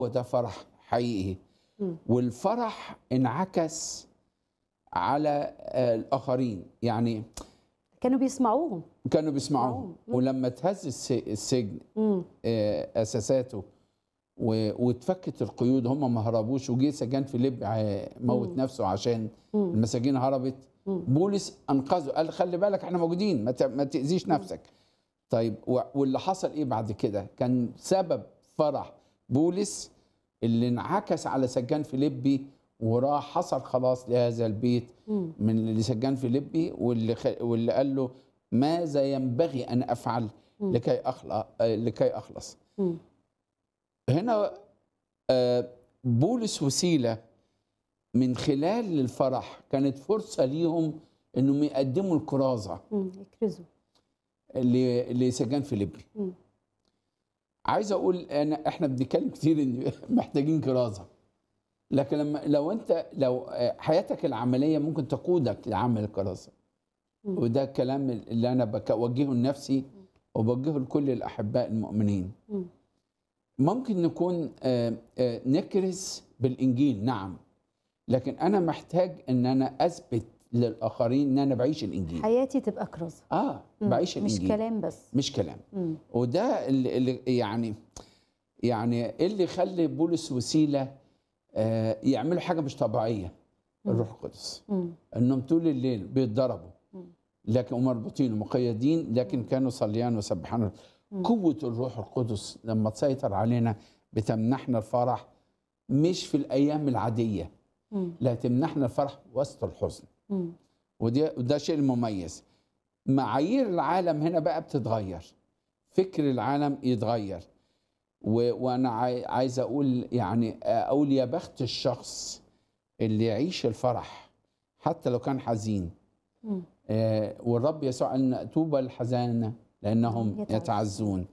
وده فرح حقيقي مم. والفرح انعكس على آه، الاخرين يعني كانوا بيسمعوهم كانوا بيسمعوهم بيسمعوهم. مم. ولما تهز الس- السجن مم. آه، اساساته و- واتفكت القيود هم ما هربوش وجه سجان فيليب ع- موت مم. نفسه عشان مم. المساجين هربت مم. بولس انقذه قال خلي بالك احنا موجودين ما ت- ما تاذيش نفسك طيب و- واللي حصل ايه بعد كده كان سبب فرح بولس اللي انعكس على سجان فيليبي وراح حصل خلاص لهذا البيت مم. من اللي سجان فيليبي واللي خ... واللي قال له ماذا ينبغي ان افعل مم. لكي اخلص لكي اخلص مم. هنا آه، بولس وسيله من خلال الفرح كانت فرصه ليهم انهم يقدموا الكرازه مم. يكرزوا ل- لسجان فيليبي مم. عايز اقول انا احنا بنتكلم كتير ان محتاجين كرازه لكن لما لو انت لو آه، حياتك العمليه ممكن تقودك لعمل الكرازه مم. وده الكلام اللي انا بوجهه لنفسي وبوجهه لكل الاحباء المؤمنين مم. ممكن نكون آه، آه، نكرز بالانجيل نعم لكن انا محتاج ان انا اثبت للاخرين ان انا بعيش الانجيل حياتي تبقى كرازه اه مم. بعيش مش الانجيل كلام بس مش كلام مم. وده اللي, اللي يعني يعني إيه اللي يخلي بولس وسيله آه، يعملوا حاجه مش طبيعيه مم. الروح القدس مم. انهم طول الليل بيتضربوا مم. لكن ومربوطين ومقيدين لكن كانوا صليان وسبحان مم. قوه الروح القدس لما تسيطر علينا بتمنحنا الفرح مش في الايام العاديه مم. لا تمنحنا الفرح وسط الحزن مم. وده وده شيء مميز معايير العالم هنا بقى بتتغير فكر العالم يتغير و... وانا عاي... عايز اقول يعني اقول يا بخت الشخص اللي يعيش الفرح حتى لو كان حزين مم. آه، والرب يسوع قال إن طوبى الحزانه لانهم يتعزون. يتعزون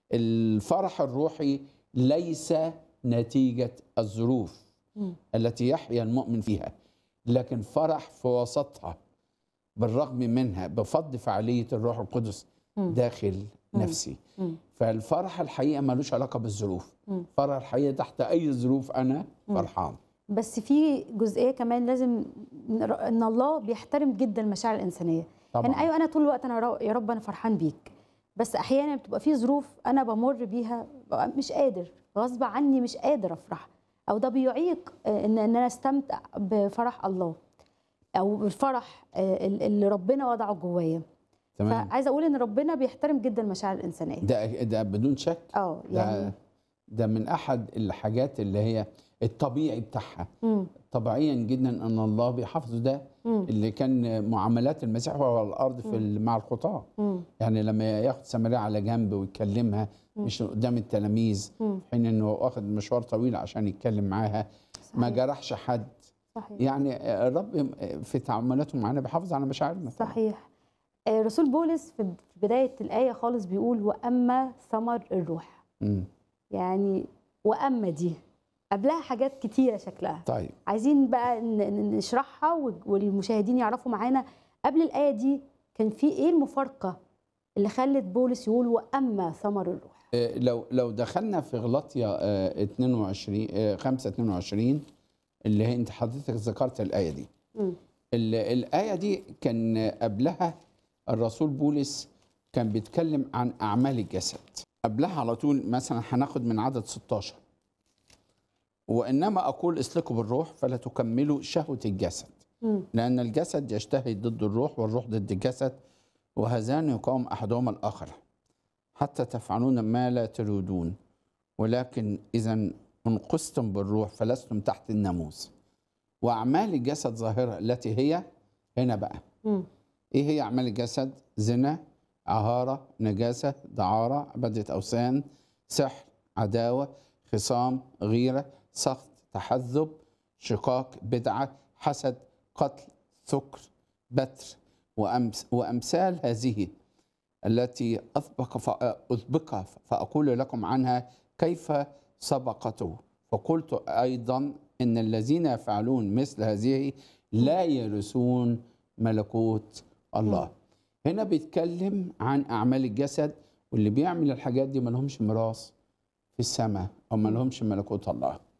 الفرح الروحي ليس نتيجه الظروف مم. التي يحيا المؤمن فيها لكن فرح في وسطها بالرغم منها بفضل فعاليه الروح القدس مم. داخل مم. نفسي مم. فالفرح الحقيقه ملوش علاقه بالظروف مم. فرح الحقيقه تحت اي ظروف انا مم. فرحان بس في جزئيه كمان لازم نر- ان الله بيحترم جدا المشاعر الانسانيه طبعا يعني ايوه انا طول الوقت انا را- يا رب انا فرحان بيك بس احيانا بتبقى في ظروف انا بمر بيها ببقى مش قادر غصب عني مش قادر افرح او ده بيعيق آه، ان ان انا استمتع بفرح الله او بالفرح آه، ال- اللي ربنا وضعه جوايا تمام فعايزه اقول ان ربنا بيحترم جدا المشاعر الانسانيه ده ده بدون شك اه ده يعني ده من احد الحاجات اللي هي الطبيعي بتاعها مم. طبيعيا جدا ان الله بيحافظ ده مم. اللي كان معاملات المسيح وهو على الارض في ال- مع الخطاه مم. يعني لما ياخد سامريه على جنب ويكلمها مم. مش قدام التلاميذ مم. في حين انه واخد مشوار طويل عشان يتكلم معاها ما صحيح. جرحش حد صحيح يعني الرب في تعاملاته معانا بيحافظ على مشاعرنا طبعاً. صحيح آه، رسول بولس في بداية الآية خالص بيقول وأما ثمر الروح مم. يعني وأما دي قبلها حاجات كتيرة شكلها طيب عايزين بقى ن- ن- نشرحها وال- والمشاهدين يعرفوا معانا قبل الآية دي كان في إيه المفارقة اللي خلت بولس يقول وأما ثمر الروح آه، لو لو دخلنا في غلطية آه، 22 آه، 5 22 اللي هي انت حضرتك ذكرت الآية دي مم. ال- الآية دي كان قبلها الرسول بولس كان بيتكلم عن أعمال الجسد قبلها على طول مثلا هناخد من عدد 16 وإنما أقول اسلكوا بالروح فلا تكملوا شهوة الجسد مم. لأن الجسد يجتهد ضد الروح والروح ضد الجسد وهذان يقاوم أحدهما الآخر حتى تفعلون ما لا تريدون ولكن إذا انقذتم بالروح فلستم تحت الناموس وأعمال الجسد ظاهرة التي هي هنا بقى مم. إيه هي أعمال الجسد؟ زنا عهارة نجاسة دعارة عبادة أوثان سحر عداوة خصام غيرة سخط تحذب شقاق بدعة حسد قتل سكر بتر وأمس وأمثال هذه التي أسبق فأسبق فأقول لكم عنها كيف سبقته فقلت أيضا إن الذين يفعلون مثل هذه لا يرثون ملكوت الله هنا بيتكلم عن أعمال الجسد واللي بيعمل الحاجات دي ما لهمش ميراث في السماء او ما لهمش ملكوت الله